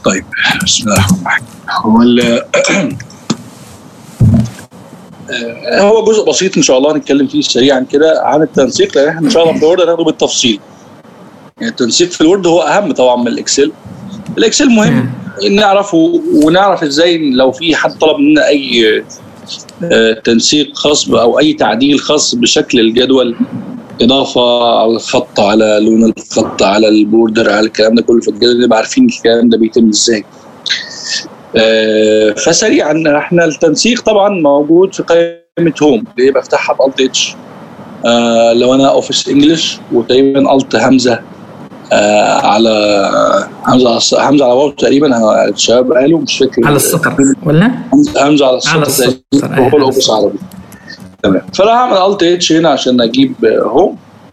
طيب بسم الله الرحمن الرحيم هو ال- آه، هو جزء بسيط ان شاء الله نتكلم فيه سريعا كده عن التنسيق لان احنا ان شاء الله في الوورد هناخده بالتفصيل يعني التنسيق في الوورد هو اهم طبعا من الاكسل الاكسل مهم نعرفه ونعرف ازاي لو في حد طلب مننا اي آه، تنسيق خاص ب- او اي تعديل خاص بشكل الجدول اضافه على الخط على لون الخط على البوردر على الكلام ده كله في الجدول نبقى عارفين الكلام ده بيتم ازاي آه، فسريعا احنا التنسيق طبعا موجود في قائمه هوم اللي هي بفتحها بالت اتش آه لو انا اوفيس انجلش وتقريبا الت همزه آه على همزه على همزه على واو تقريبا ه- الشباب قالوا مش فاكر على السطر ولا؟ همزه همزة على السطر على السطر، تقريباً، أيوة، وهو على الاوفيس السطر. عربي تمام فانا هعمل الت اتش هنا عشان اجيب آه، هوم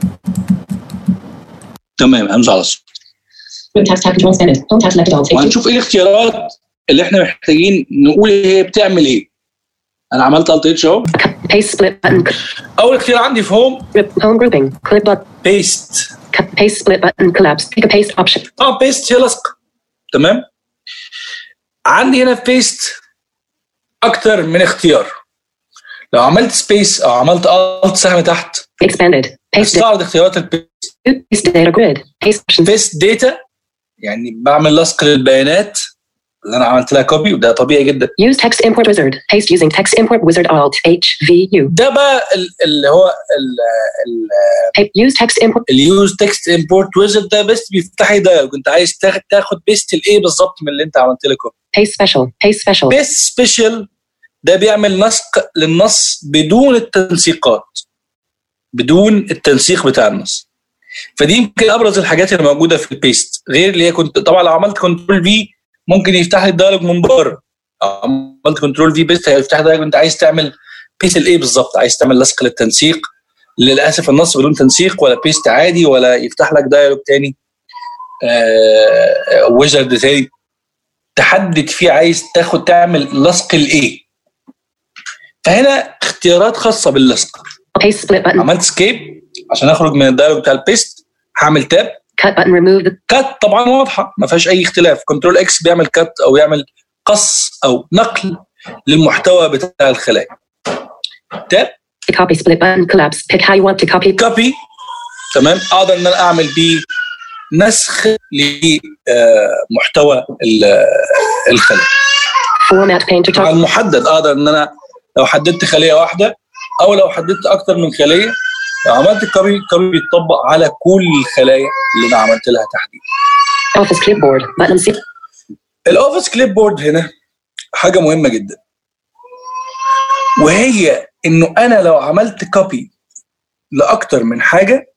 تمام همزه على السطر Room tax tab control extended. Home tab selected alt. H2. وهنشوف ايه الاختيارات اللي احنا محتاجين نقول هي بتعمل ايه انا عملت الت اتش اهو Paste split button. اول اختيار عندي في هوم Grip- Home grouping. Clip button. بيست Cut- Paste split button. Collapse. Pick a paste option. اه بيست هي لصق تمام عندي هنا في بيست اكتر من اختيار لو عملت سبيس او عملت الت سهم تحت Expanded. Paste it. استعرض اختيارات البيست Paste data grid. Paste options. بيست داتا يعني بعمل لصق للبيانات اللي انا عملت لها كوبي وده طبيعي جدا Use text import wizard. Paste using text import wizard alt. H V U. ده بقى ال- اللي هو ال- ال- Pa- Use text import. اليوز تكست امبورت ويزرد ده بس بيفتح لي دايلوج انت عايز تاخد تاخد بيست الايه بالظبط من اللي انت عملت له كوبي Paste special. Paste special. بيست سبيشال ده بيعمل نسق للنص بدون التنسيقات بدون التنسيق بتاع النص فدي يمكن ابرز الحاجات اللي موجوده في البيست غير اللي هي كنت طبعا لو عملت كنترول في ممكن يفتح لي الدايلوج من بره عملت كنترول في بيست هيفتح دايلوج انت عايز تعمل بيست الايه بالظبط عايز تعمل لصق للتنسيق للاسف النص بدون تنسيق ولا بيست عادي ولا يفتح لك دايلوج تاني آه ويزرد تاني تحدد فيه عايز تاخد تعمل لصق الايه فهنا اختيارات خاصه باللصق Paste split button. عملت سكيب عشان اخرج من الدايلوج بتاع البيست هعمل تاب Cut button. Remove the كات طبعا واضحه ما فيهاش اي اختلاف كنترول اكس بيعمل كات او يعمل قص او نقل للمحتوى بتاع الخلايا تاب copy split button. Collapse. Pick how you want to copy. كوبي تمام اقدر ان انا اعمل بيه نسخ لمحتوى الخلايا Format painter على top. المحدد اقدر ان انا لو حددت خليه واحده او لو حددت اكتر من خليه لو عملت الكوبي الكوبي بيتطبق على كل الخلايا اللي انا عملت لها تحديد Office clipboard. Button C. الاوفيس كليب بورد هنا حاجه مهمه جدا وهي انه انا لو عملت كوبي لاكتر من حاجه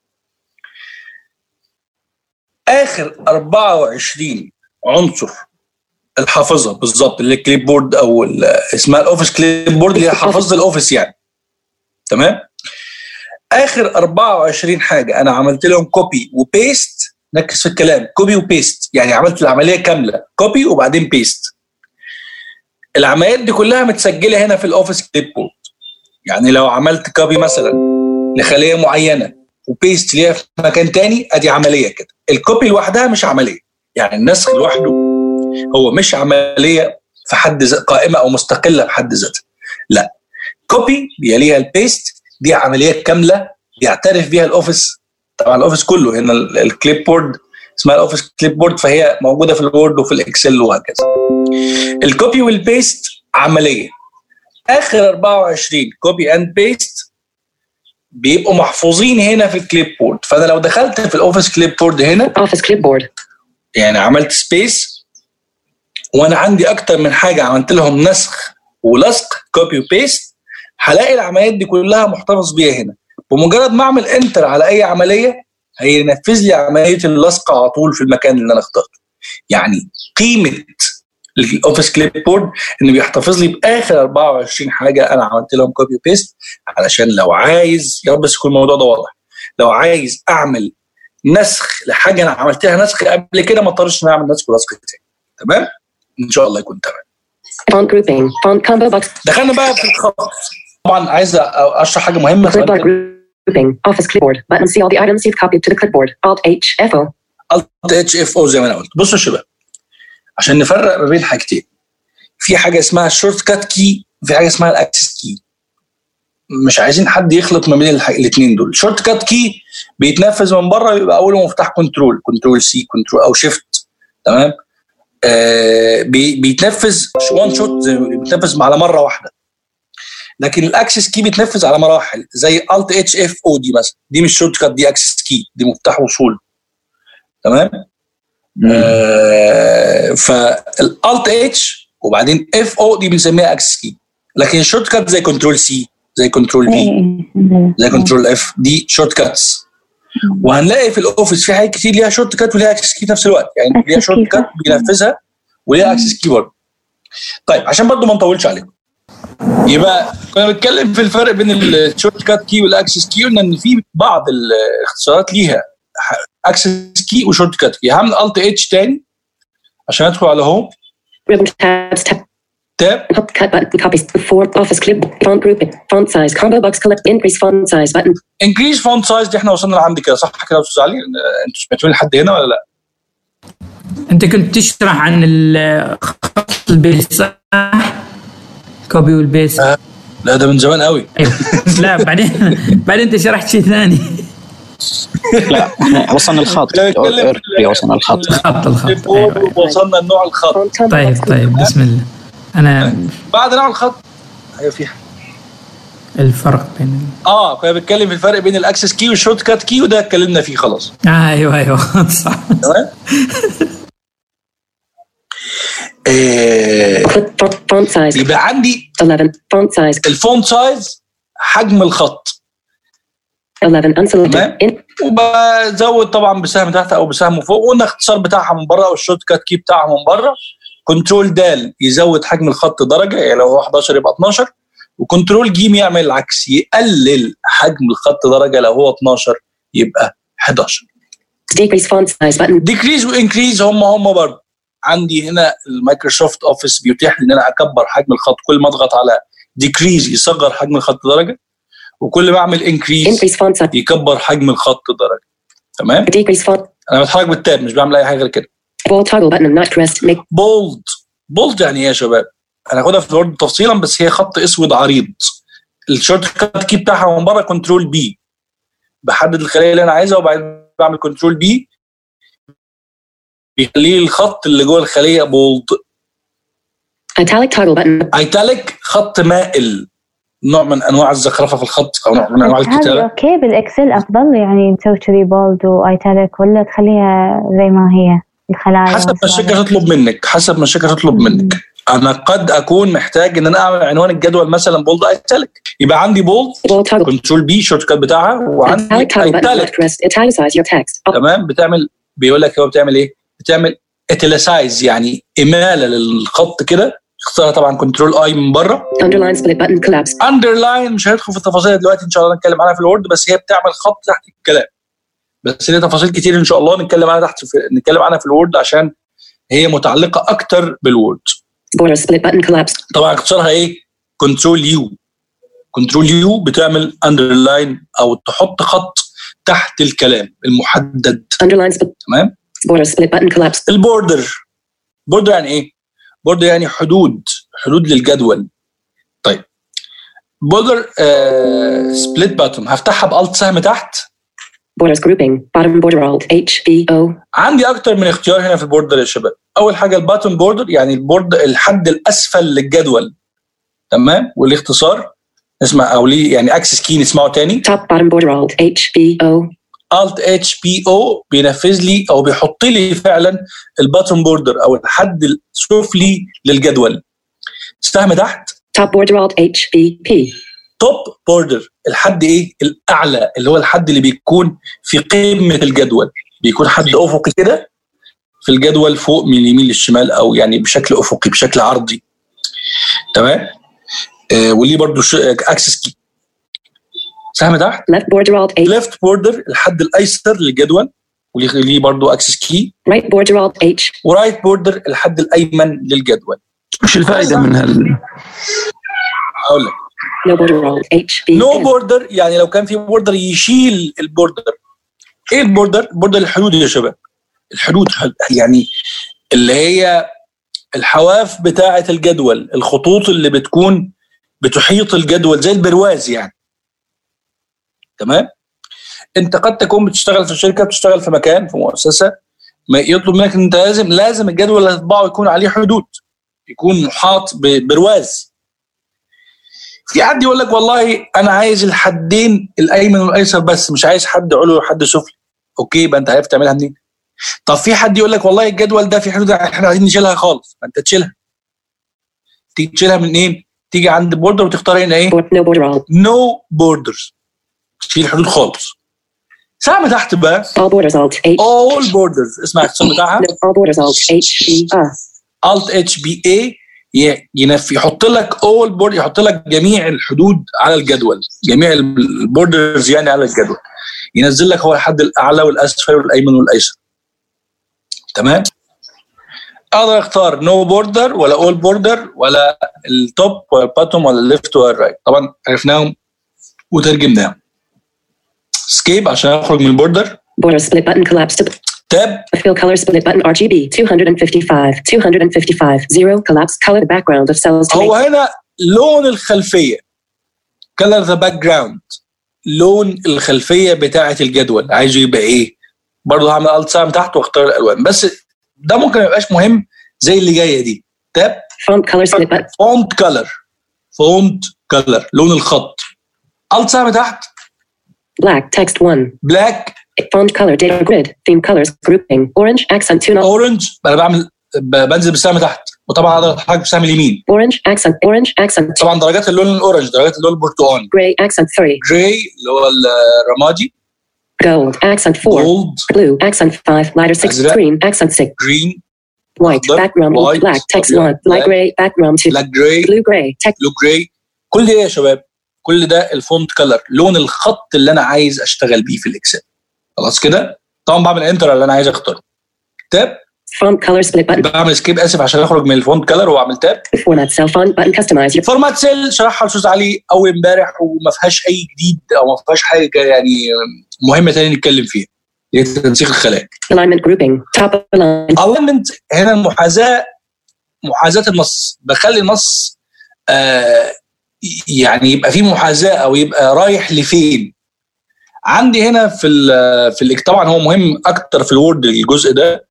اخر 24 عنصر الحافظه بالظبط اللي كليب بورد او ال- اسمها الاوفيس كليب بورد اللي هي حافظه الاوفيس يعني تمام اخر 24 حاجه انا عملت لهم كوبي وبيست ركز في الكلام كوبي وبيست يعني عملت العمليه كامله كوبي وبعدين بيست العمليات دي كلها متسجله هنا في الاوفيس كليب بورد يعني لو عملت كوبي مثلا لخليه معينه وبيست ليها في مكان تاني ادي عمليه كده الكوبي لوحدها مش عمليه يعني النسخ لوحده هو مش عمليه في حد ذات قائمه او مستقله بحد ذاتها لا كوبي بيليها البيست دي عمليه كامله بيعترف بيها الاوفيس طبعا الاوفيس كله هنا ال- الكليب بورد اسمها الاوفيس كليب بورد فهي موجوده في الوورد وفي الاكسل وهكذا الكوبي والبيست عمليه اخر 24 كوبي اند بيست بيبقوا محفوظين هنا في الكليب بورد فانا لو دخلت في الاوفيس كليب بورد هنا Office clipboard. يعني عملت سبيس وانا عندي اكتر من حاجه عملت لهم نسخ ولصق كوبي وبيست هلاقي العمليات دي كلها محتفظ بيها هنا بمجرد ما اعمل انتر على اي عمليه هينفذ لي عمليه اللصق على طول في المكان اللي انا اخترته يعني قيمه الاوفيس كليب بورد انه بيحتفظ لي باخر 24 حاجه انا عملت لهم كوبي وبيست علشان لو عايز يا رب بس يكون الموضوع ده واضح لو عايز اعمل نسخ لحاجه انا عملتها نسخ قبل كده ما اضطرش ان أنا اعمل نسخ ولصق تاني تمام ان شاء الله يكون تمام Font grouping. Font combo box. دخلنا بقى في الخط طبعا عايز أ- اشرح حاجه مهمه Clipboard grouping. Office clipboard. Button see all the items you've copied to the clipboard. Alt H F O. الت اتش اف او زي ما انا قلت بصوا يا شباب عشان نفرق ما بين حاجتين في حاجه اسمها الشورت كات كي وفي حاجه اسمها الاكسس كي مش عايزين حد يخلط ما بين الاثنين دول الشورت كات كي بيتنفذ من بره يبقى اوله مفتاح كنترول كنترول سي كنترول او شيفت تمام آه بي- بيتنفذ وان شوت زي ما بيقولوا، بيتنفذ على مره واحده لكن الاكسس كي بيتنفذ على مراحل زي الت اتش اف او دي مثلا دي مش شورت كات دي اكسس كي دي مفتاح وصول تمام آه فالالت اتش وبعدين اف او دي بنسميها اكسس كي لكن الشورت كات زي كنترول سي زي كنترول في إيه. زي كنترول اف دي شورت كاتس وهنلاقي في الاوفيس في حاجات كتير ليها شورت كات وليها اكسس كي في نفس الوقت يعني Access ليها key شورت كات صح. بينفذها وليها اكسس كي برضه طيب عشان برضه ما نطولش عليكم يبقى كنا بنتكلم في الفرق بين الشورت كات كي والاكسس كي قلنا ان في بعض الاختصارات ليها اكسس كي وشورت كات كي هعمل الت اتش تاني عشان ادخل على هوم Ribbon tabs. Tab. تاب Cut cut button. Copies. Font. Office clip. Font grouping. Font size. Combo box collect. Increase font size button. انكريز فونت سايز دي احنا وصلنا لعند كده صح كده يا استاذ علي انتوا سمعتوني لحد هنا ولا لا؟ انت كنت تشرح عن ال- خط البيس صح؟ كوبي والبيس آه. لا ده من زمان قوي أيوه. لا بعدين بعدين انت شرحت شيء ثاني لا احنا وصلنا الخط احنا بنتكلم أوريدي وصلنا الخط الخط الخط الكليب أيوه. بورد وصلنا لنوع الخط Font tab. طيب طيب بسم الله انا بعد نوع الخط ايوه في حاجة. الفرق بين اه كنا بنتكلم في الفرق بين الاكسس كي والشورت كات كي وده اتكلمنا فيه خلاص آه ايوه ايوه صح تمام آه Font, font, font size. يبقى عندي 11. Font size. الفونت سايز حجم الخط 11. Unselected. تمام. In, وبزود طبعا بسهم تحت او بسهم فوق وقلنا اختصار بتاعها من بره او الشورت كات كي بتاعها من بره كنترول دال يزود حجم الخط درجه يعني لو هو 11 يبقى 12 وكنترول جيم يعمل العكس يقلل حجم الخط درجه لو هو 12 يبقى 11 decrease font size button. ديكريز وانكريز هم هم برضه عندي هنا المايكروسوفت اوفيس بيتيح لي ان انا اكبر حجم الخط كل ما اضغط على ديكريز يصغر حجم الخط درجه وكل ما اعمل انكريز Increase font size. يكبر حجم الخط درجه تمام Decrease font. انا بتحرك بالتاب مش بعمل اي حاجه غير كده Bold toggle button. Not pressed. Make بولد بولد يعني ايه يا شباب هناخدها في الورد تفصيلا بس هي خط اسود عريض الشورت كات كي بتاعها من بره كنترول بي بحدد الخليه اللي انا عايزها وبعدين بعمل كنترول بي بيخليه الخط اللي جوه الخليه بولد italic toggle button. ايتاليك خط مائل نوع من انواع الزخرفه في الخط او نوع من انواع بس هذه الكتابه اوكي بالاكسل افضل يعني تسوي كذي بولد وايتاليك ولا تخليها زي ما هي الخلايا حسب ما والصوابع. الشركه تطلب منك حسب ما الشركه تطلب منك انا قد اكون محتاج ان انا اعمل عنوان الجدول مثلا بولد ايتاليك يبقى عندي بولد Bold toggle. كنترول بي شورت كات بتاعها وعندي Italic toggle button. Not ايتاليك pressed. Italicize your text. Oh, تمام بتعمل بيقول لك هو بتعمل ايه؟ بتعمل اتلسايز يعني اماله للخط كده اختارها طبعا كنترول اي من بره underline split button. Collapse. اندرلاين مش هندخل في التفاصيل دلوقتي ان شاء الله نتكلم عنها في الوورد بس هي بتعمل خط تحت الكلام بس ليه تفاصيل كتير ان شاء الله نتكلم عنها تحت في نتكلم عنها في الوورد عشان هي متعلقه اكتر بالوورد Border split button. Collapse. طبعا اختصارها ايه؟ كنترول يو كنترول يو بتعمل اندرلاين او تحط خط تحت الكلام المحدد Underline split. تمام Border split button. Collapse. البوردر بوردر يعني ايه؟ بوردر يعني حدود حدود للجدول طيب بوردر آه سبليت باتون هفتحها بالت سهم تحت Borders grouping. Bottom border alt. H B O. عندي اكتر من اختيار هنا في البوردر يا شباب اول حاجه الباتون بوردر يعني البورد الحد الاسفل للجدول تمام والاختصار اسمع او ليه يعني اكسس كي نسمعه تاني Top bottom border alt. H B O. Alt اتش بي او بينفذ لي او بيحط لي فعلا الباتون بوردر او الحد السفلي للجدول سهم تحت Top border alt. H B P. توب بوردر الحد ايه الاعلى اللي هو الحد اللي بيكون في قمه الجدول بيكون حد افقي كده في الجدول فوق من اليمين للشمال او يعني بشكل افقي بشكل عرضي تمام آه وليه برضو اكسس كي سهم تحت Left border alt. H. ليفت بوردر الحد الايسر للجدول وليه ليه برضو اكسس كي Right border alt. H. ورايت بوردر الحد الايمن للجدول وش الفائده من هال هقول لك No border alt. H B. نو N. بوردر يعني لو كان في بوردر يشيل البوردر ايه البوردر؟ البوردر الحدود يا شباب الحدود يعني اللي هي الحواف بتاعه الجدول الخطوط اللي بتكون بتحيط الجدول زي البرواز يعني تمام انت قد تكون بتشتغل في شركه بتشتغل في مكان في مؤسسه ما يطلب منك ان انت لازم لازم الجدول اللي هتطبعه يكون عليه حدود يكون محاط ببرواز في حد يقول لك والله انا عايز الحدين الايمن والايسر بس مش عايز حد علوي وحد سفلي اوكي يبقى انت عارف تعملها منين طب في حد يقول لك والله الجدول ده في حدود احنا عايزين نشيلها خالص فانت تشيلها تيجي تشيلها من ايه تيجي عند بوردر وتختار هنا ايه Board, no border all. نو بوردرز تشيل الحدود خالص سهم تحت بقى All borders alt H. all borders اسمع الاختصار بتاعها No, all borders alt H E R. Alt اتش بي اي ينفي يحط لك all board يحط لك جميع الحدود على الجدول جميع البوردرز يعني على الجدول ينزل لك هو الحد الاعلى والاسفل والايمن والايسر تمام اقدر اختار نو بوردر ولا اول بوردر ولا التوب ولا الباتوم ولا الليفت ولا الرايت طبعا عرفناهم وترجمناهم سكيب عشان اخرج من البوردر Border split button collapse to تاب fill color split button RGB 255 255 0 collapse color the background of cells to هو make هنا لون الخلفيه color the background لون الخلفيه بتاعه الجدول عايزه يبقى ايه برضه هعمل الت سهم تحت واختار الالوان بس ده ممكن ما يبقاش مهم زي اللي جايه دي تاب font color split button فونت كلر فونت كلر لون الخط الت سهم تحت black text 1 بلاك font color data grid theme colors grouping orange accent tune off اورنج انا بعمل ب- بنزل بالسهم تحت وطبعا اقدر اتحرك بالسهم اليمين orange accent orange accent طبعا درجات اللون الاورنج درجات اللون البرتقالي gray accent 3 جراي اللي هو الرمادي gold accent 4 جولد blue accent 5 lighter 6 أزرق. green accent 6 جرين white أخضر. background White. black text أبيض. 1 light Black. gray background 2 بلاك جراي blue gray text بلو جراي كل ده يا شباب كل ده الفونت كلر لون الخط اللي انا عايز اشتغل بيه في الاكسل خلاص كده طبعا بعمل انتر على اللي انا عايز اختاره تاب font color split button بعمل سكيب اسف عشان اخرج من الفونت كلر واعمل تاب format cell font button customize your فورمات سيل شرحها الاستاذ علي اول امبارح وما فيهاش اي جديد او ما فيهاش حاجه يعني مهمه تاني نتكلم فيها اللي هي تنسيق الخلايا alignment grouping top align alignment هنا المحاذاه محاذاه النص بخلي النص آه يعني يبقى فيه محاذاه او يبقى رايح لفين عندي هنا في ال في ال طبعا هو مهم اكتر في الوورد الجزء ده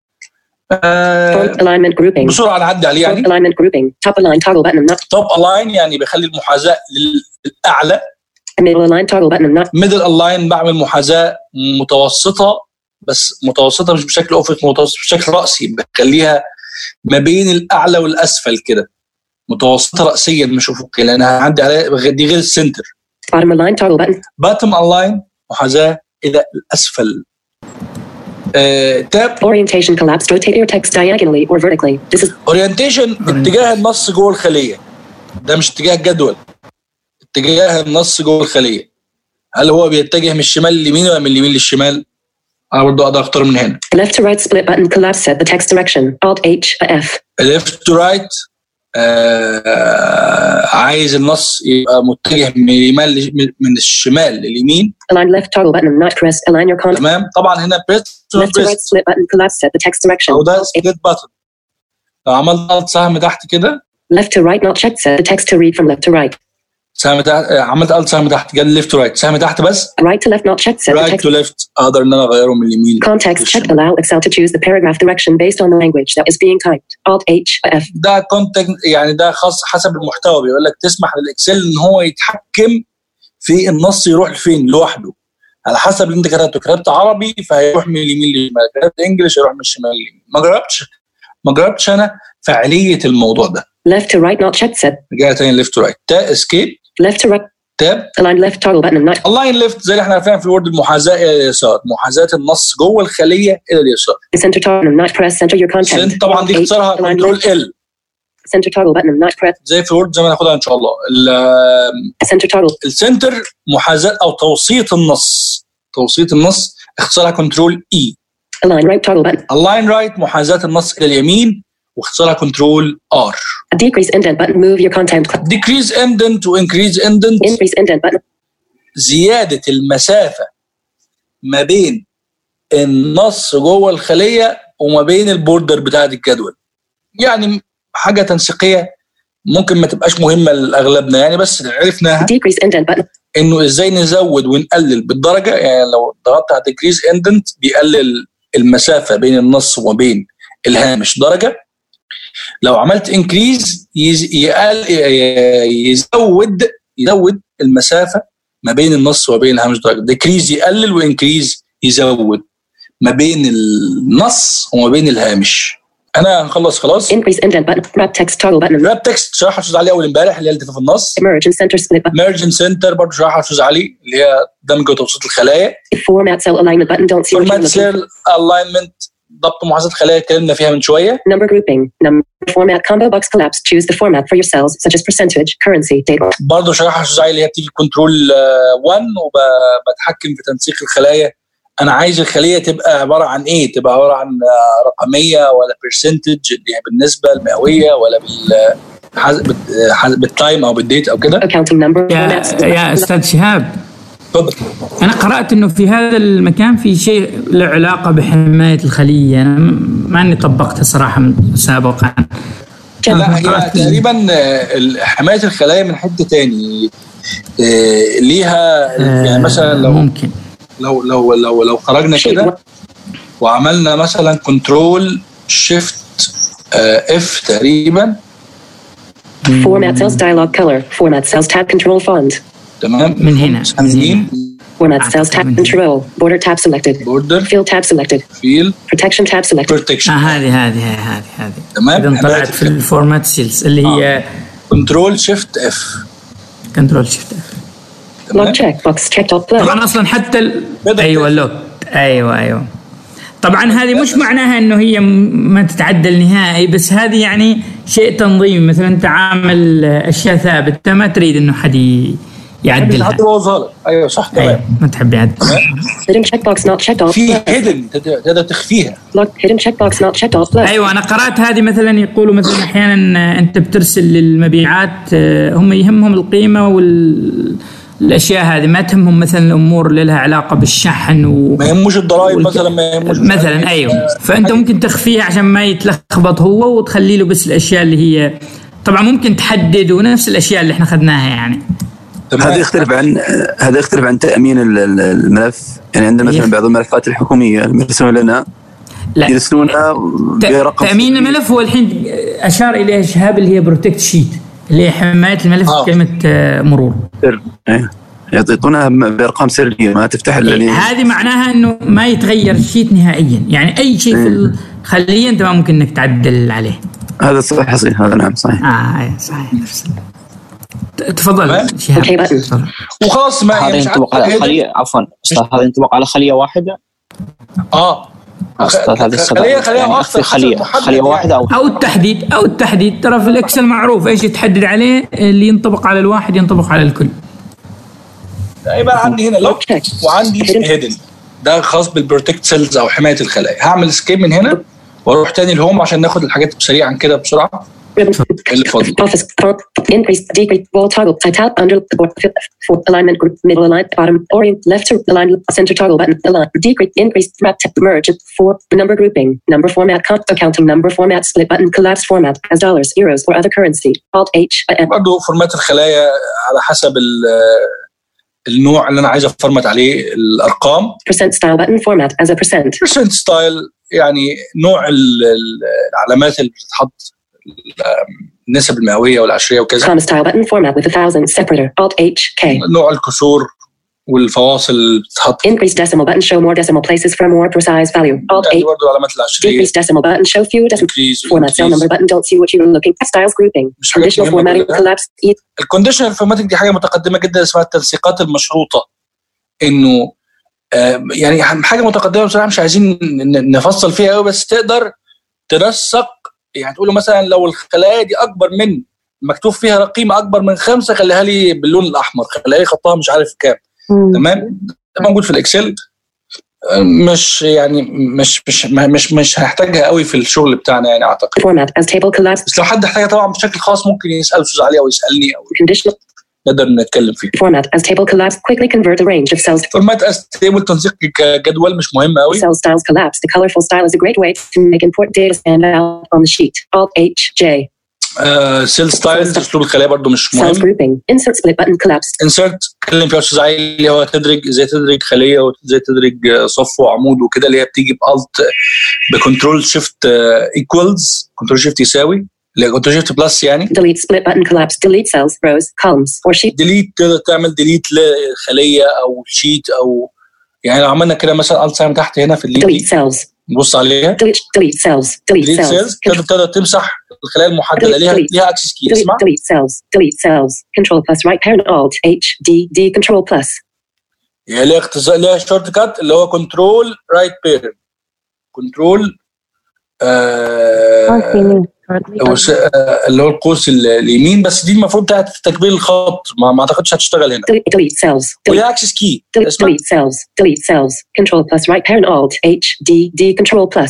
آه font alignment grouping بسرعه نعدي عليه font يعني alignment grouping top align toggle button not توب الاين يعني بخلي المحاذاه للاعلى middle align toggle button not ميدل الاين بعمل محاذاه متوسطه بس متوسطه مش بشكل افق متوسط بشكل راسي بخليها ما بين الاعلى والاسفل كده متوسطه راسيا مش افقي لان هعدي عليها دي غير السنتر bottom align toggle button باتم الاين محاذاه الى الاسفل آه، تاب orientation collapse rotate your text diagonally or vertically this is اورينتيشن اتجاه النص جوه الخليه ده مش اتجاه الجدول اتجاه النص جوه الخليه هل هو بيتجه من الشمال لليمين ولا من اليمين للشمال انا برضو اقدر اختار من هنا left to right split button collapse set the text direction alt H F ليفت تو رايت عايز النص يبقى متجه من اليمين ل- من الشمال لليمين align left toggle button not press align your content تمام طبعا هنا بريس left to right بريس split button collapse set the text direction او ده alt سبليت باتن لو عملت ضغط سهم تحت كده left to right not checked set the text to read from left to right سهم تحت آه، عملت الت سهم تحت جاب ليفت تو رايت سهم تحت بس right to left not checked set the رايت text تو ليفت اقدر ان انا اغيره من اليمين context checked للشمال. allow Excel to choose the paragraph direction based on the language that is being typed alt H F ده كونتنت يعني ده خاص حسب المحتوى بيقول لك تسمح للاكسل ان هو يتحكم في النص يروح لفين لوحده على حسب اللي انت كتبته كتبت عربي فهيروح من اليمين للشمال كتبت انجلش هيروح من الشمال لليمين ما جربتش ما جربتش انا فعاليه الموضوع ده left to right not checked set رجع تاني ليفت تو رايت تا اسكيب left to right تاب align left toggle button not اللاين ليفت زي اللي احنا عارفينها في الوورد المحاذاه الى اليسار محاذاه النص جوه الخليه الى اليسار center toggle not press center your content سن- طبعا دي Alt H, اختصارها align كنترول left ال center toggle button not press زي في الوورد زي ما ناخدها ان شاء الله ال- center toggle السنتر محاذاه او توسيط النص توسيط النص اختصارها كنترول اي align right toggle button اللاين رايت محاذاه النص الى اليمين واختصارها كنترول ار a decrease indent button move your content decrease indent وانكريز indent increase indent button زياده المسافه ما بين النص جوه الخليه وما بين البوردر بتاعه الجدول يعني حاجه تنسيقيه ممكن ما تبقاش مهمه لاغلبنا يعني بس عرفناها Decrease indent button. انه ازاي نزود ونقلل بالدرجه يعني لو ضغطت على ديكريز اندنت بيقلل المسافه بين النص وبين الهامش درجه لو عملت انكريز يزود يزود المسافه ما بين النص وبين الهامش درجه ديكريز يقلل وانكريز يزود ما بين النص وما بين الهامش انا هنخلص خلاص Increase indent button. Wrap text toggle button. راب تكست شرحها استاذ علي اول امبارح اللي هي التفاف النص Emerge and center split button. ميرجن سنتر برضه شرحها استاذ علي اللي هي دمج وتوسيط الخلايا Format cell alignment button. Don't see what you're فورمات looking سيل الاينمنت ضبط محاسبه الخلايا اتكلمنا فيها من شويه Number grouping. Number format combo box collapse. Choose the format for your cells, such as percentage, currency, date. برضه شرحها استاذ علي اللي هي بتيجي كنترول 1 وبتحكم في تنسيق الخلايا انا عايز الخليه تبقى عباره عن ايه؟ تبقى عباره عن آه، رقميه ولا برسنتج اللي هي بالنسبه المئويه ولا بال حز- بت- حز- بالتايم او بالديت او كده Accounting number. يا Format. يا استاذ شهاب اتفضل انا قرات انه في هذا المكان في شيء له علاقه بحمايه الخليه انا م- ما اني طبقته صراحه من- سابقا لا هي تقريبا آه، ال- حمايه الخلايا من حد تاني آه، ليها يعني مثلا لو ممكن لو لو لو لو خرجنا كده وعملنا مثلا كنترول شيفت اف تقريبا Format cells dialog color. Format cells tab control font. تمام من هنا، سامعين Format cells tab control. Border tab selected. بوردر Field tab selected. فيل Protection tab selected. آه بروتكشن هذه هذه هذه هذه تمام. اذا طلعت في الفورمات سيلز اللي هي كنترول شيفت اف كنترول شيفت Log check box checked off. Plus. طبعا اصلا حتى ال... بدأ ايوه اللوك ايوه ايوه طبعا هذه مش معناها انه هي م- ما تتعدل نهائي بس هذه يعني شيء تنظيمي مثلا انت عامل اشياء ثابته ما تريد انه حد ي- يعدلها حد يبوظها لك ايوه صح ايوه تمام ما تحب يعدل Hidden checkbox not checked off. في هيدن تقدر تخفيها Log hidden checkbox not checked off. Plus. ايوه انا قرات هذه مثلا يقولوا مثلا احيانا انت بترسل للمبيعات آه، هم يهمهم القيمه والاشياء هذه ما تهمهم مثلا الامور اللي لها علاقه بالشحن و... ما يهموش الضرائب والك- مثلا ما يهموش مثلا ايوه فانت ممكن تخفيها عشان ما يتلخبط هو وتخلي له بس الاشياء اللي هي طبعا ممكن تحدد ونفس الاشياء اللي احنا اخذناها يعني تمام. هذا يختلف عن هذا يختلف عن تامين ال- ال- الملف يعني عندنا مثلا إيه. بعض الملفات الحكوميه اللي يرسلون لنا لا يرسلونها ت- برقم تامين الملف هو الحين اشار اليه شهاب اللي هي بروتكت شيت اللي هي حمايه الملف آه. بكلمه آه، مرور سر إيه. يعطونها بارقام سريه ما تفتح الا لي- هذه معناها انه ما يتغير الشيت نهائيا يعني اي شيء في الخليه انت ما ممكن انك تعدل عليه هذا صحيح صحيح هذا نعم صحيح اه أي، صحيح نفس ت- تفضل تمام. شهاب Okay, button. تفضل. وخلاص ما هذا يعني مش ينطبق عارف على هيدن. خلية عفوا أستاذ هذا ينطبق على خلية واحدة اه أستاذ هذه السبب خليه خليه يعني اكثر في خلية خلية واحدة أو او التحديد او التحديد ترى في الاكسل معروف ايش تحدد عليه اللي ينطبق على الواحد ينطبق على الكل يبقى عندي هنا لوك Okay. وعندي هيدن ده خاص بالبروتكت سيلز او حمايه الخلايا هعمل سكيب من هنا واروح تاني لهوم عشان ناخد الحاجات سريعا كده بسرعه Ribbon. اللي فاضل Office font. Increase, decrease, wall toggle. I tab under the board. For alignment group, middle align, bottom, orient, left to align, center toggle button, align, decrease, increase, wrap, tab, merge, for number grouping, number format, comp, accounting number format, split button, collapse format, as dollars, euros, or other currency. Alt H, M. برضه فورمات الخلايا على حسب ال- النوع اللي انا عايز افورمات عليه الارقام Percent style button format as a percent. بيرسنت ستايل يعني نوع ال- ال- العلامات اللي بتتحط ال- النسب المئويه والعشريه وكذا Comma style button format with a thousand separator. Alt H, K. نوع الكسور والفواصل اللي بتتحط Increase decimal button show more decimal places for a more precise value. Alt يعني H. برضه العلامات العشريه Decrease decimal button show few decimal. increase Format cell number button don't see what you're looking at. Styles grouping. مش حاجات Conditional مهمة formatting كلها. collapse. E. الكونديشنال فورماتنج دي حاجه متقدمه جدا اسمها التنسيقات المشروطه انه آه، يعني حاجه متقدمه بصراحه مش عايزين ن- نفصل فيها قوي بس تقدر تنسق يعني تقول له مثلا لو الخلايا دي اكبر من مكتوب فيها قيمه اكبر من خمسه خليها لي باللون الاحمر خليها لي خطها مش عارف كام تمام ده موجود في الاكسل آه، مش يعني مش مش مش مش هنحتاجها قوي في الشغل بتاعنا يعني اعتقد Format as table collapse. بس لو حد احتاجها طبعا بشكل خاص ممكن يسال استاذ علي او يسالني او Conditional نقدر نتكلم فيه format as table collapse. Quickly convert a range of cells. فورمات اس تيبل تنسيق كجدول مش مهم قوي Cell styles collapse. The colorful style is a great way to make important data stand out on the sheet. Alt H J. سيل ستايلز اسلوب الخلايا برضو مش Cells مهم grouping. Insert split button collapsed. انسرت اتكلم فيها استاذ علي اللي هو تدرج ازاي تدرج خليه وازاي تدرج صف وعمود وكده اللي هي بتيجي بالت بكنترول شيفت ايكوالز كنترول شيفت يساوي اللي هي كنترول شيفت بلس يعني Delete split button collapsed. Delete cells, rows, columns, or sheet. ديليت تقدر تعمل ديليت لخليه او شيت او يعني لو عملنا كده مثلا الت سهم تحت هنا في Delete اللينك cells. نبص عليها Delete delete cells. Delete ديليت cells. سيلز Control- تقدر تقدر تمسح الخلايا المحدده ليها Delete. ليها اكسس كي Delete, اسمع delete cells. Delete cells. Control plus right parent alt H D D control plus. يعني ليها اختصار ليها شورت كات اللي هو كنترول رايت بيرنت كنترول خلاص يمين هو س- آه، اللي هو القوس ال- اليمين بس دي المفروض بتاعت تكبير الخط ما, ما اعتقدش هتشتغل هنا Delete delete cells. Delete وليها اكسس كي delete, اسمع delete cells. Delete cells. Control plus right parent alt H D D control plus.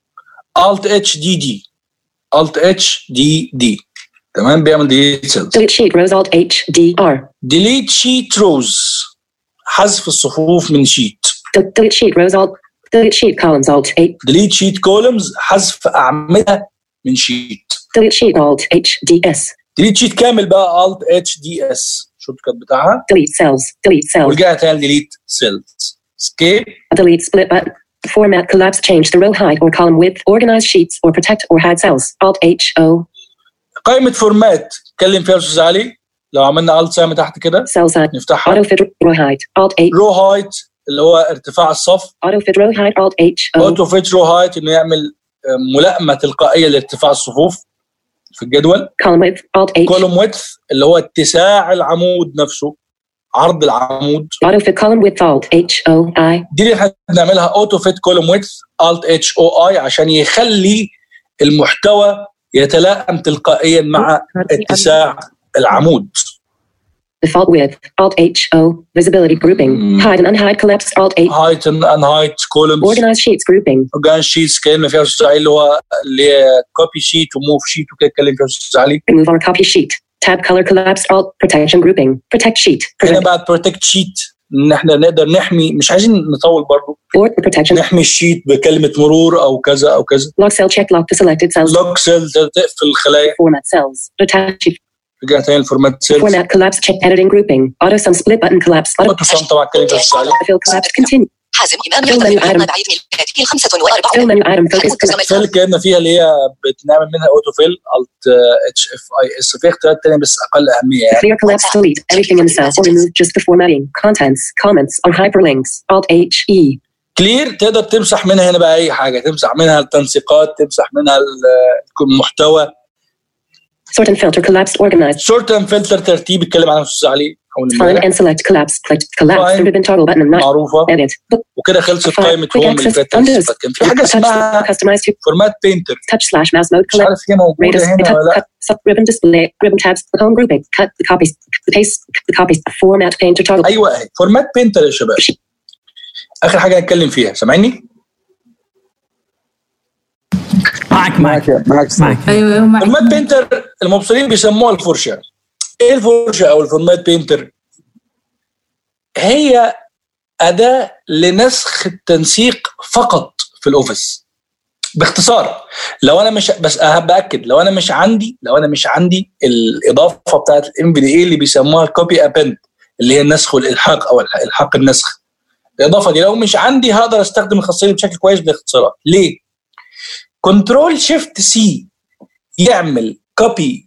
الت اتش دي دي الت اتش دي دي تمام بيعمل ديليت سيلز Delete sheet rows alt H D R. ديليت شيت روز حذف الصفوف من شيت Del- delete sheet rows alt. Delete sheet columns alt H. ديليت شيت كولمز حذف اعمده من شيت Delete sheet alt H D S. ديليت شيت كامل بقى الت اتش دي اس شورت كات بتاعها Delete cells. Delete cells. ورجع تاني ديليت سيلز سكيب Delete split button. Format collapse. Change the row height or column width. Organize sheets or protect or hide cells. Alt H O. قائمه فورمات اتكلم فيها يا استاذ علي لو عملنا الت سهم تحت كده Cell size. نفتحها Auto fit row height. Alt H. رو هايت اللي هو ارتفاع الصف Auto fit row height. Alt H O. اوتو فيت رو هايت انه يعمل آه، ملائمه تلقائيه لارتفاع الصفوف في الجدول Column width. Alt H. كولوم ويدث اللي هو اتساع العمود نفسه عرض العمود Auto fit column width. Alt H O I. دي اللي احنا بنعملها اوتو فيت كولوم ويدث الت اتش او اي عشان يخلي المحتوى يتلائم تلقائيا مع اتساع العمود Default width. Alt H O. Visibility grouping. Mm. Hide and unhide collapse. Alt H. هايت ان هايت كولومز Organize sheets grouping. اورجان شيتس اتكلمنا فيها استاذ علي اللي هو اللي هي كوبي شيت وموف شيت وكده اتكلم فيها استاذ علي Remove our copy sheet. Tab color collapse. Alt protection grouping. Protect sheet. هنا Protect. بقى بروتكت شيت ان احنا نقدر نحمي مش عايزين نطول برضو Board protection. نحمي الشيت بكلمه مرور او كذا او كذا Lock cell check lock to selected cells. لوك سيل تقفل الخلايا Format cells. Detach sheet. رجع تاني الفورمات سيلز Format collapse check editing grouping. Auto sum split button collapse. Auto اوتو سام طبعا اتكلم فيها استاذ علي fill collapse. Continue. حازم إمام Fill يحتفل menu item. بمقنع عيد ميلاده الخمسة Fill وأربعون menu item focus حدود collapse. فيل اللي اتكلمنا فيها اللي هي بتنعمل منها اوتو فيل الت اتش اف اي اس في اختيارات تانية بس اقل اهميه يعني Clear collapse delete everything in the cell or remove just the formatting, contents, comments, or hyperlinks. Alt H E. كلير تقدر تمسح منها هنا بقى اي حاجه تمسح منها التنسيقات تمسح منها ال- المحتوى Sort and filter collapse organized. سورت اند فلتر ترتيب اتكلم عنها استاذ علي اول Find امبارح and select collapse. Click collapse. Find. The ribbon toggle button. Not معروفه edit. وكده خلصت Find. قائمه Quick هوم اللي access. فاتت Undo. بس كان في حاجه Touch. اسمها Customize to فورمات بينتر touch slash mouse mode. مش Collect. عارف هي موجوده Radius. هنا ولا Cut, لا cut, sub ribbon display. Ribbon tabs. Home grouping. Cut the copies. The paste. The copies. Format painter toggle. ايوه اهي فورمات بينتر يا شباب اخر حاجه نتكلم فيها سامعني معك معك معك معك معك ايوه ايوه معك فورمات بينتر المبصرين بيسموها الفرشه ايه الفرشه او الفورمات بينتر هي اداه لنسخ التنسيق فقط في الاوفيس باختصار لو انا مش بس أه- باكد لو انا مش عندي لو انا مش عندي الاضافه بتاعت الام في دي اي اللي بيسموها الكوبي ابند اللي هي النسخ والالحاق او الح- الحاق النسخ الاضافه دي لو مش عندي هقدر استخدم الخاصيه دي بشكل كويس باختصارات ليه كنترول شيفت سي يعمل كوبي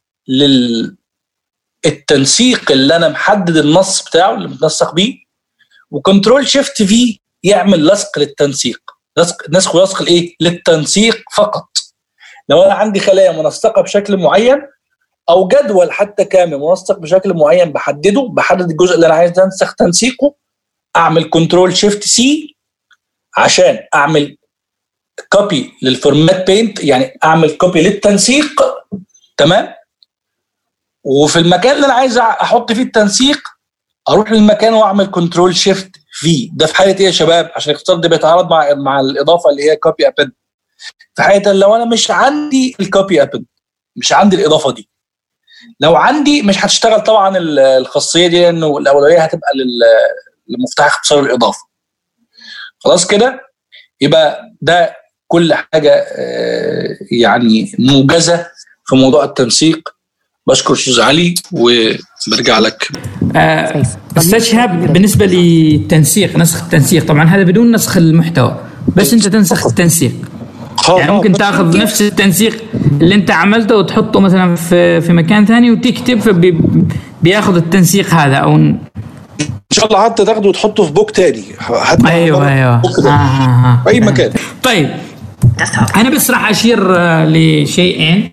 للتنسيق اللي انا محدد النص بتاعه اللي متنسق بيه وكنترول شيفت في يعمل لصق للتنسيق لصق نسخ ولصق الايه للتنسيق فقط لو انا عندي خلايا منسقه بشكل معين او جدول حتى كامل منسق بشكل معين بحدده بحدد الجزء اللي انا عايز انسخ تنسيقه اعمل كنترول شيفت سي عشان اعمل كوبي للفورمات بينت يعني اعمل كوبي للتنسيق تمام وفي المكان اللي انا عايز احط فيه التنسيق اروح للمكان واعمل كنترول شيفت في ده في حاله ايه يا شباب عشان الاختصار ده بيتعارض مع مع الاضافه اللي هي كوبي ابند في حاله لو انا مش عندي الكوبي ابند مش عندي الاضافه دي لو عندي مش هتشتغل طبعا ال- الخاصيه دي لانه الاولويه هتبقى لل- لمفتاح اختصار الاضافه خلاص كده يبقى ده كل حاجه آه، يعني موجزه في موضوع التنسيق بشكر استاذ علي وبرجع لك آه، استاذ شهاب بالنسبه للتنسيق نسخ التنسيق طبعا هذا بدون نسخ المحتوى بس انت تنسخ التنسيق يعني ممكن تاخذ نفس التنسيق اللي انت عملته وتحطه مثلا في في مكان ثاني وتكتب فبياخذ التنسيق هذا او ان شاء الله حتى تاخده وتحطه في بوك تاني حتى ايوه ايوه بوك آه آه في اي مكان طيب انا بس راح اشير آه، لشيئين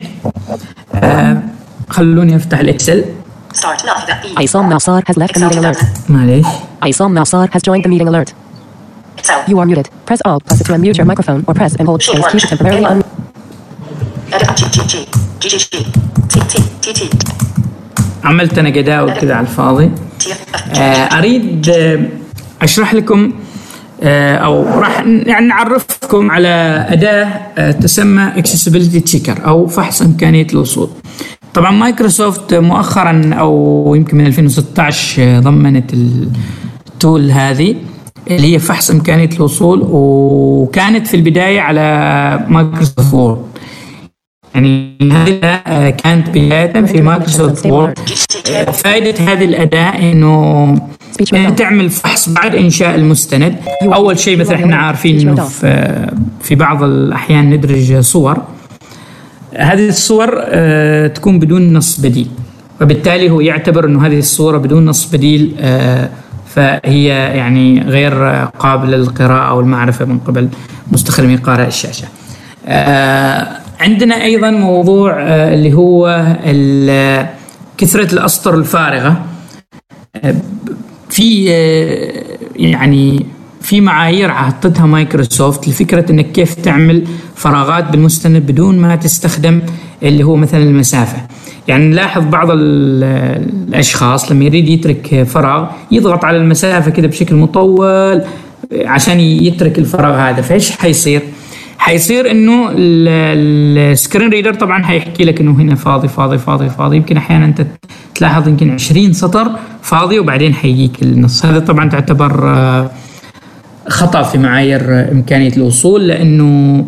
آه خلوني افتح الاكسل Start Navigate. Isam Nassar has left the meeting alert. معليش Isam Nassar has joined the meeting alert. Excel. You are muted. Press Alt plus to unmute your microphone or press and hold space key to temporarily un- Edit G G G G G G T T T T عملت انا جداول كذا على الفاضي T F آه، اريد آه، اشرح لكم آه، او راح ن- يعني نعرفكم على اداه آه، تسمى اكسسبيلتي تشيكر او فحص امكانيه الوصول. طبعا مايكروسوفت مؤخرا او يمكن من 2016 آه، ضمنت التول هذه اللي هي فحص امكانيه الوصول وكانت في البدايه على مايكروسوفت وورد. يعني هذه آه، كانت بدايه في مايكروسوفت وورد فائدة هذه الأداة إنه إنها تعمل فحص بعد إنشاء المستند أول شيء مثلا إحنا عارفين إنه في في بعض الأحيان ندرج صور هذه الصور آه، تكون بدون نص بديل وبالتالي هو يعتبر إنه هذه الصورة بدون نص بديل آه، فهي يعني غير قابلة للقراءة والمعرفة من قبل مستخدمي قارئ الشاشة آه، عندنا أيضا موضوع آه، اللي هو ال- كثرة الأسطر الفارغة آه، في آه، يعني في معايير حطتها مايكروسوفت لفكرة انك كيف تعمل فراغات بالمستند بدون ما تستخدم اللي هو مثلا المسافة يعني نلاحظ بعض ال- الاشخاص لما يريد يترك فراغ يضغط على المسافة كده بشكل مطول عشان يترك الفراغ هذا فايش حيصير؟ حيصير انه ال- السكرين ريدر طبعا حيحكي لك انه هنا فاضي فاضي فاضي فاضي يمكن احيانا انت تلاحظ يمكن 20 سطر فاضي وبعدين حيجيك النص هذا طبعا تعتبر آه، خطا في معايير آه، امكانيه الوصول لانه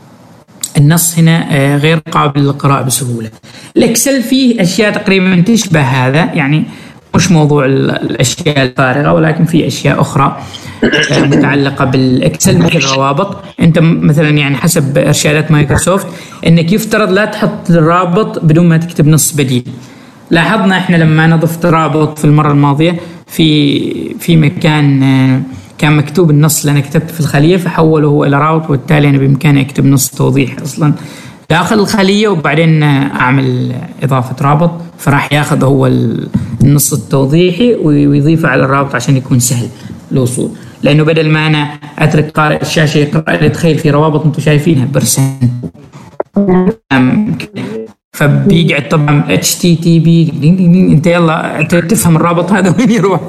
النص هنا آه، غير قابل للقراءة بسهولة الإكسل فيه أشياء تقريبا تشبه هذا يعني مش موضوع ال- الأشياء الفارغة ولكن في أشياء أخرى آه، متعلقة بالإكسل مثل الروابط أنت م- مثلا يعني حسب إرشادات مايكروسوفت أنك يفترض لا تحط الرابط بدون ما تكتب نص بديل لاحظنا احنا لما انا ضفت رابط في المره الماضيه في في مكان آه، كان مكتوب النص اللي انا كتبته في الخليه فحوله هو الى رابط وبالتالي انا بامكاني اكتب نص توضيح اصلا داخل الخليه وبعدين آه، اعمل اضافه رابط فراح ياخذ هو ال- النص التوضيحي وي- ويضيفه على الرابط عشان يكون سهل الوصول لانه بدل ما انا اترك قارئ الشاشه يقرا لي تخيل في روابط انتم شايفينها برسنت فبيقعد طبعا اتش تي تي بي انت يلا انت تفهم الرابط هذا وين يروح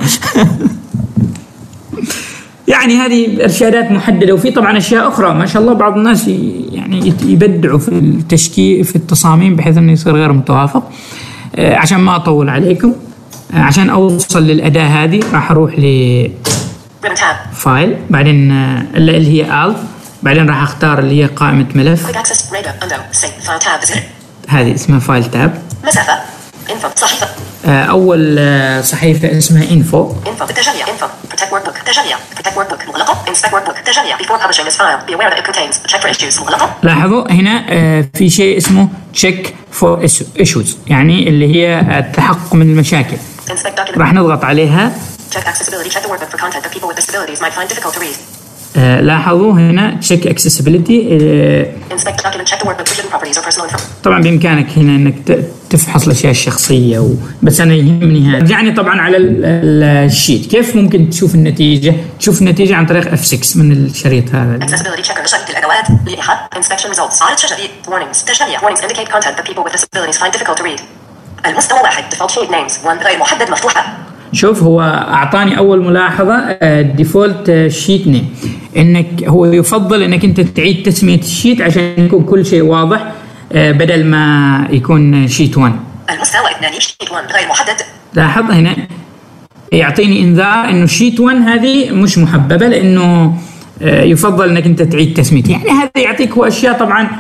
يعني هذه ارشادات محدده وفي طبعا اشياء اخرى ما شاء الله بعض الناس ي- يعني يت- يبدعوا في التشكيل في التصاميم بحيث انه يصير غير متوافق آه، عشان ما اطول عليكم آه، عشان اوصل للاداه هذه راح اروح Ribbon tab. لفايل بعدين آه، اللي اللي هي الف بعدين راح اختار اللي هي قائمه ملف Quick access. Radar. Undo. Save. File tab. Visitor. هذه اسمها فايل تاب مسافة. Info. صحيفة. آه، اول آه، صحيفه اسمها انفو Info. التجميع. Info. Protect workbook. تجميع. Protect workbook. مغلقة. Inspect workbook. تجميع. Before publishing this file, be aware that it contains. Check for issues. مغلقة. لاحظوا هنا آه، في شيء اسمه تشيك فور ايشوز يعني اللي هي التحقق من المشاكل Inspect document. راح نضغط عليها Check accessibility. Check the workbook for content that people with disabilities might find difficult to read. آه، لاحظوا هنا تشيك اكسسبيلتي Inspect document. Check the workbook for hidden properties or personal information. طبعا بامكانك هنا انك ت- تفحص الاشياء الشخصيه و... بس انا يهمني هذا رجعني طبعا على ال- ال- الشيت كيف ممكن تشوف النتيجه تشوف النتيجه عن طريق اف 6 من الشريط هذا Accessibility checker نشأت الأدوات لائحة inspection results عرض شجري warnings تجميع warnings indicate content that people with disabilities find difficult to read المستوى واحد default sheet names one غير محدد مفتوحة شوف هو اعطاني اول ملاحظه الديفولت شيت نيم انك هو يفضل انك انت تعيد تسميه الشيت عشان يكون كل شيء واضح آه، بدل ما يكون شيت 1 المستوى اثنان sheet one غير محدد لاحظ هنا يعطيني انذار انه شيت 1 هذه مش محببه لانه آه، يفضل انك انت تعيد تسميتها يعني هذا يعطيك هو اشياء طبعا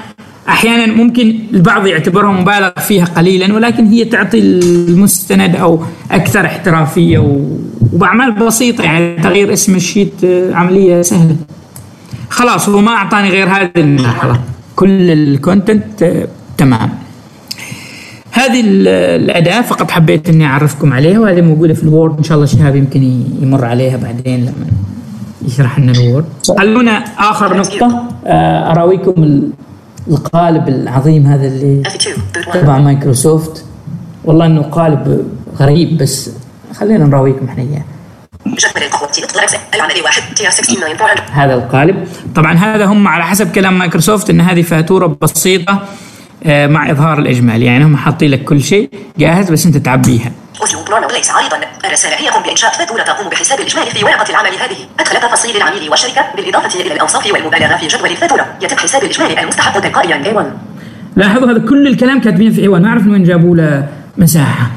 احيانا ممكن البعض يعتبرها مبالغ فيها قليلا ولكن هي تعطي المستند او اكثر احترافيه و- وباعمال بسيطه يعني تغيير اسم الشيت آه، عمليه سهله خلاص هو ما اعطاني غير هذه الملاحظه كل الكونتنت آه، تمام هذه ال- الاداه فقط حبيت اني اعرفكم عليها وهذه موجوده في الوورد ان شاء الله شهاب يمكن ي- يمر عليها بعدين لما يشرح لنا الوورد خلونا اخر نقطه آه، اراويكم ال- القالب العظيم هذا اللي F2 boot 1 تبع مايكروسوفت والله انه قالب غريب بس خلينا نراويكم احنا اياه جدول القوة اطلاع أجزاء العملي واحد TR 16400 هذا القالب طبعا هذا هم على حسب كلام مايكروسوفت ان هذه فاتوره بسيطه آه، مع اظهار الاجمالي يعني هم حاطين لك كل شيء جاهز بس انت تعبيها أسلوب نورمال ليس عارضا الرسالة هي قم بإنشاء فاتورة تقوم بحساب الإجمالي في ورقة العمل هذه أدخل تفاصيل العميل والشركة بالإضافة إلى الأوصاف والمبالغة في جدول الفاتورة يتم حساب الإجمالي المستحق تلقائيا A1 لاحظوا هذا كل الكلام كاتبين في ايوان ما اعرف من وين جابوا له مساحه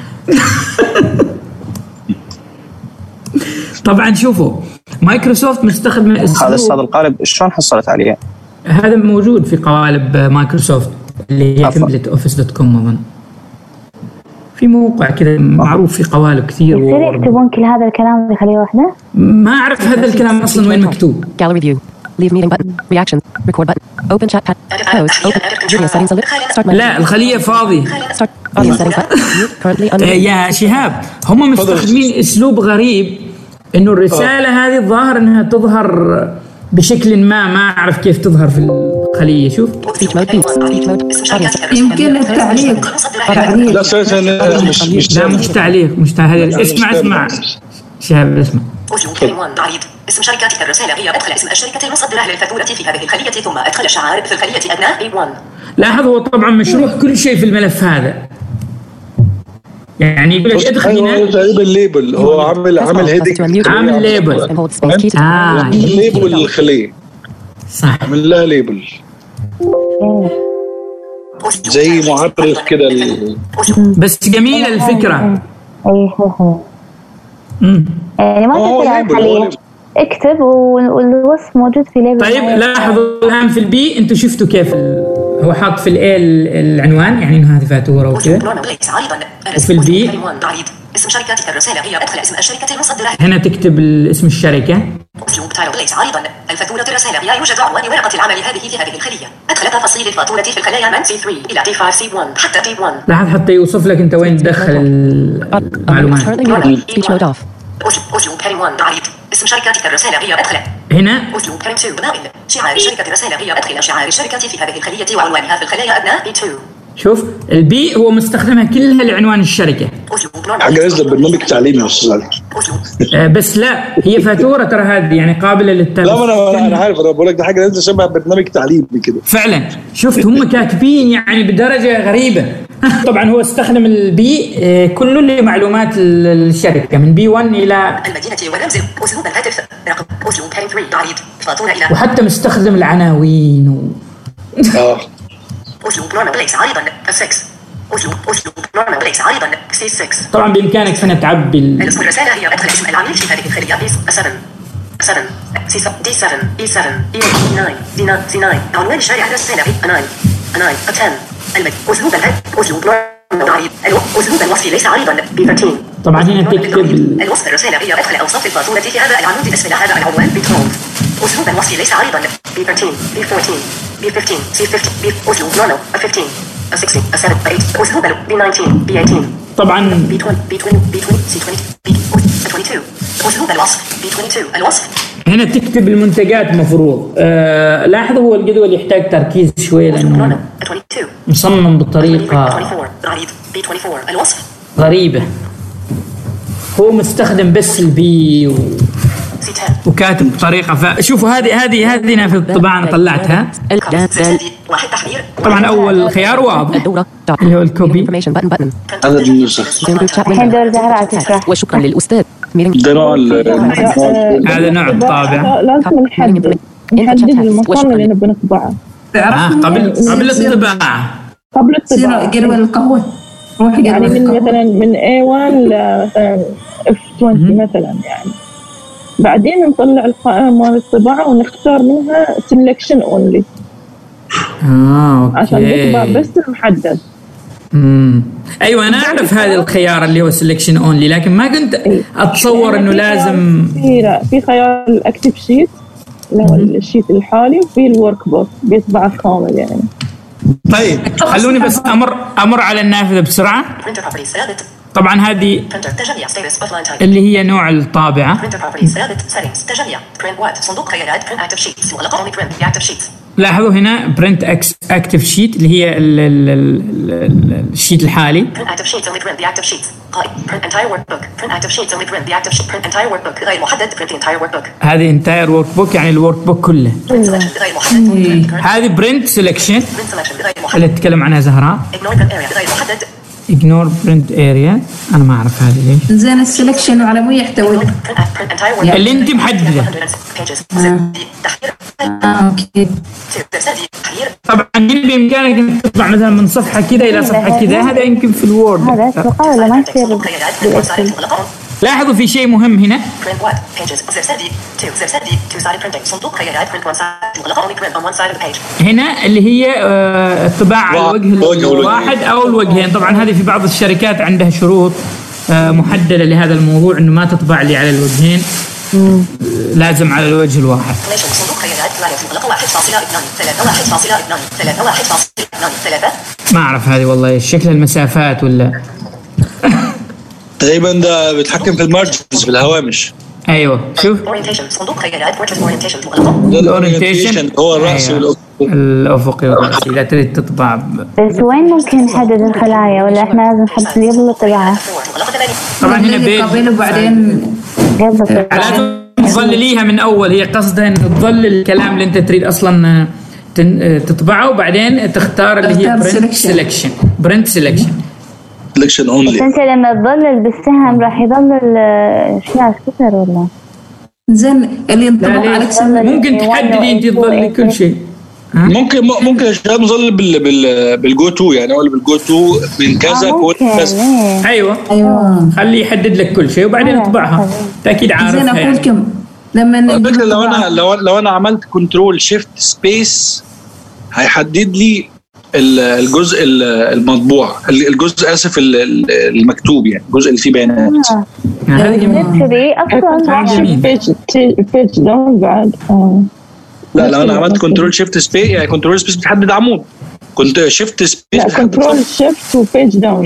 طبعا شوفوا مايكروسوفت مستخدم هذا استاذ اسلوب القالب شلون حصلت عليه؟ هذا موجود في قوالب مايكروسوفت اللي هي عفوا. تمبلت اوفيس دوت كوم اظن في موقع كذا معروف في قوالب كثير يصير وورد. يكتبون كل هذا الكلام بخليه واحدة ما اعرف هذا الكلام اصلا وين مكتوب Gallery view. Leave meeting button. Reaction. Record button. Open chat pad. Close. Open. Video settings. Select. Start. لا الخليه فاضيه Start. Audio settings button. Mute. Currently آه، under. يا شهاب هم مستخدمين اسلوب غريب انه الرساله هذه الظاهر انها تظهر بشكل ما ما اعرف كيف تظهر في الخليه شوف Speech mode. Beeps. Speech mode. Audio. يمكن التعليق تعليق لا اساسا مش مش لا مش تعليق مش تعليق اسمع اسمع شهاب اسمع أسلوب كلمة عريض اسم شركتك الرسالة هي أدخل اسم الشركة المصدرة للفاتورة في هذه الخلية ثم أدخل الشعار في الخلية أدنى A1 لاحظ هو طبعا مشروح كل شيء في الملف هذا يعني يقول لك ادخل ايوه هنا تقريبا الليبل هو عامل عامل هيدك عامل ليبل And hold space. Key to. اه ليبل للخليه صح عامل لها ليبل أسلوب زي تعريض. معرف كده ال- أسلوب بس جميله الفكره اي حلو حلو مم. يعني ما هو تكتب على ليبل، هو الخلية ليبل. اكتب وال- والوصف موجود في ليبل طيب معين. لاحظوا الان في البي انتم شفتوا كيف ال... هو حاط في الاي العنوان يعني انه هذه فاتوره أسلوب وكذا نورمال ليس عريضا وفي البي؟ أسلوب كلمة عريض اسم شركتك الرسالة هي أدخل اسم الشركة المصدرة هنا تكتب ال- اسم الشركه أسلوب تايتل ليس عريضا الفاتورة الرسالة هي يوجد عنوان ورقة العمل هذه في هذه الخلية أدخل تفاصيل الفاتورة في الخلايا من C3 إلى D5C1 حتى D1 لاحظ حتى يوصف لك انت وين تدخل Uh, um, المعلومات currently muted. Speech mode off. أسلوب أسلوب كلمة عريض اسم شركتك الرسالة هي أدخل هنا أسلوب كلمة 2 نائل شعار شركة الرسالة هي أدخل شعار الشركة في هذه الخلية وعنوانها في الخلايا أدنى B2 شوف البي هو مستخدمها كلها لعنوان الشركه أسلوب نورمال حاجه نازله برنامج تعليمي يا استاذ علي أسلوب آه، بس لا هي فاتوره ترى هذه يعني قابله للتابع لا ما انا انا عارف انا بقول لك دي حاجه نازله شبه برنامج تعليمي كده فعلا شفت هم كاتبين يعني بدرجه غريبه طبعا هو استخدم البي آه، كله لمعلومات ال- الشركه من بي 1 الى المدينة والرمز أسلوب الهاتف رقم أسلوب كلمة 3 عريض فاتورة إلى وحتى مستخدم العناوين و... اه أسلوب نورمال ليس عريضا F6 أسلوب أسلوب نورمال ليس عريضا C6 طبعا بامكانك هنا تعبي ال... اسم الرسالة هي أدخل اسم العميل في هذه الخلية B7 7 C7 D7 E7 E9 D9 C9 عنوان الشارع الرسالة B9 9 10 المد أسلوب الهد أسلوب نورمال عريض الو- أسلوب الوصف ليس عريضا B13 طبعا هنا تكتب ال- الوصف الرسالة هي أدخل أوصاف الفاتورة في هذا العمود أسفل هذا العنوان B12 أسلوب الوصف ليس عريضا B13 B14 B15 C15 B أسلوب نورمال A15 A16 A7 A8 أسلوب B19 B18 طبعا B20 B20 B20 C20 B22 أسلوب الوصف B22 الوصف هنا تكتب المنتجات المفروض آه لاحظوا هو الجدول يحتاج تركيز شوي أسلوب لانه نورمال A22 مصمم بطريقه A24 عريض B24 الوصف غريبه هو مستخدم بس البي و... C10 وكاتب بطريقه فشوفوا هذه هذه هذه أنا في الطباعه أنا طلعتها الجدل واحد تحرير طبعا اول خيار واضح الدورة dot. اللي هو الكوبي Information button button. هذا النسخ Zoom group chat الحين window. دور زهراء تشرح وشكرا للأستاذ. Meeting. ده نوع ال- هذا نوع الطابع لازم نحدد نحدد المصنع اللي نبي نطبعه آه قبل قبل الطباعه قبل تصير الطباعة قروة القهوة روح يعني قروة من القهوة مثلا من A1 ل مثلا F20 مثلا يعني بعدين نطلع القائمة مال الطباعة ونختار منها selection only اه اوكي عشان يطبع بس المحدد امم ايوه انا اعرف هذا الخيار اللي هو سelection اونلي لكن ما كنت اتصور انه لازم في لا في خيار الاكتف شيت اللي هو الشيت الحالي وفي الورك بوك بيطبع كامل يعني طيب خلوني بس امر امر على النافذه بسرعه Printer properties ثابت طبعا هذه Printer تجميع status offline type اللي هي نوع الطابعه Printer properties ثابت settings تجميع print what صندوق خيارات print active sheets مغلقة only print the active sheets لاحظوا هنا برنت اكتف شيت اللي هي ال ال ال ال الشيت الحالي print active sheets only print the active sheets قائم print entire workbook print active sheets only print the active sheet print entire workbook غير محدد print the entire workbook هذه انتاير ورك بوك يعني الورك بوك كله print selection غير محدد only print current هذه برنت سelection print selection غير اللي محدد تتكلم عنها زهراء ignore print area غير محدد ignore print area انا ما اعرف هذه ليش زين السلكشن على مو يحتوي print print entire workbook اللي انت محدده pages زردي تحرير اه اوكي زردي تحرير طبعا هنا بامكانك انك تطلع مثلا من صفحه كذا الى صفحه كذا هذا يمكن في الوورد هذا اسبق ولا ما يصير صندوق خيارات print one sided بالاكسل مغلقة لاحظوا في شيء مهم هنا print what pages زر سردي two زر سردي two sided printing صندوق خيارات print one side مغلقة only print on one side of the page هنا اللي هي آه، الطباعة على الوجه وجه والوجه. الواحد او الوجهين طبعا هذه في بعض الشركات عندها شروط آه، محدده لهذا الموضوع انه ما تطبع لي على الوجهين آه، لازم على الوجه الواحد information صندوق خيارات لايف مغلقة واحد فاصلة اثنان ثلاثة واحد فاصلة اثنان ثلاثة واحد فاصلة اثنان ثلاثة ما اعرف هذه والله شكل المسافات ولا تقريبا ده بيتحكم في المارجنز في الهوامش ايوه شوف orientation صندوق خيارات portrait orientation مغلقة ده الاورينتيشن الاورينتيشن هو الراس أيوة. والأفق. الافقي والراسي اذا تريد تطبع ب- بس وين ممكن نحدد الخلايا ولا احنا لازم نحدد قبل الطباعة مغلقة ثمانية طبعا هنا الذي بيج قبل وبعدين قبل الطباعة لازم تظلليها من اول هي قصدها ان تظلل الكلام اللي انت تريد اصلا تن- تطبعه وبعدين تختار اللي هي تختار برنت selection. سelection برنت سelection سelection بس اونلي انت لما تظلل بالسهم راح يظلل آه، اشياء كثر ولا زين اللي لا ينطبق عليك ليش سم ممكن تحددي انت تظللي كل شيء ممكن ممكن يا شباب نظل بال بال بالجو تو يعني اقول بالجو تو من كذا آه، كود ممكن كذا ليه؟ ايوه ايوه خليه يحدد لك كل شيء وبعدين أيوة، اطبعها حبيبي. تاكيد زين عارفها اقول يعني. لكم لما على فكره لو نطبع- انا لو لو انا عملت كنترول شيفت سبيس هيحدد لي ال- الجزء ال- المطبوع ال- الجزء اسف ال- ال- المكتوب يعني الجزء اللي فيه بيانات آه. هذه جميلة. كذي اصلا جميل. بيج بيج داون بعد آه. لا لو انا عملت كنترول شيفت سبيس يعني كنترول سبيس بتحدد عمود كنت شيفت سبيس لا بتحدد كنترول صف. شيفت وبيج داون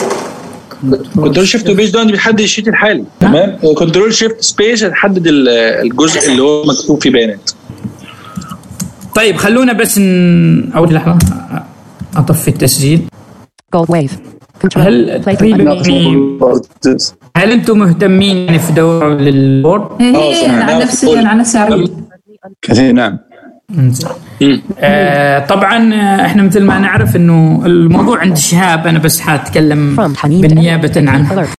كنترول شيفت وبيج داون بيحدد الشيت الحالي تمام كنترول شيفت سبيس هتحدد ال- الجزء اللي هو مكتوب فيه بيانات طيب خلونا بس ن... اول لحظه اطفي التسجيل Gold wave. Control. هل Play تريدوا button. يعني هل انتم مهتمين يعني في دورة للبورد؟ إيه، آه، إيه، صح. انا عن نفسي انا عن نفسي اريد كثير نعم انزين. آه طبعا آه، احنا مثل ما نعرف انه الموضوع عند شهاب انا بس حاتكلم From Hamid. بالنيابه عنه Alert.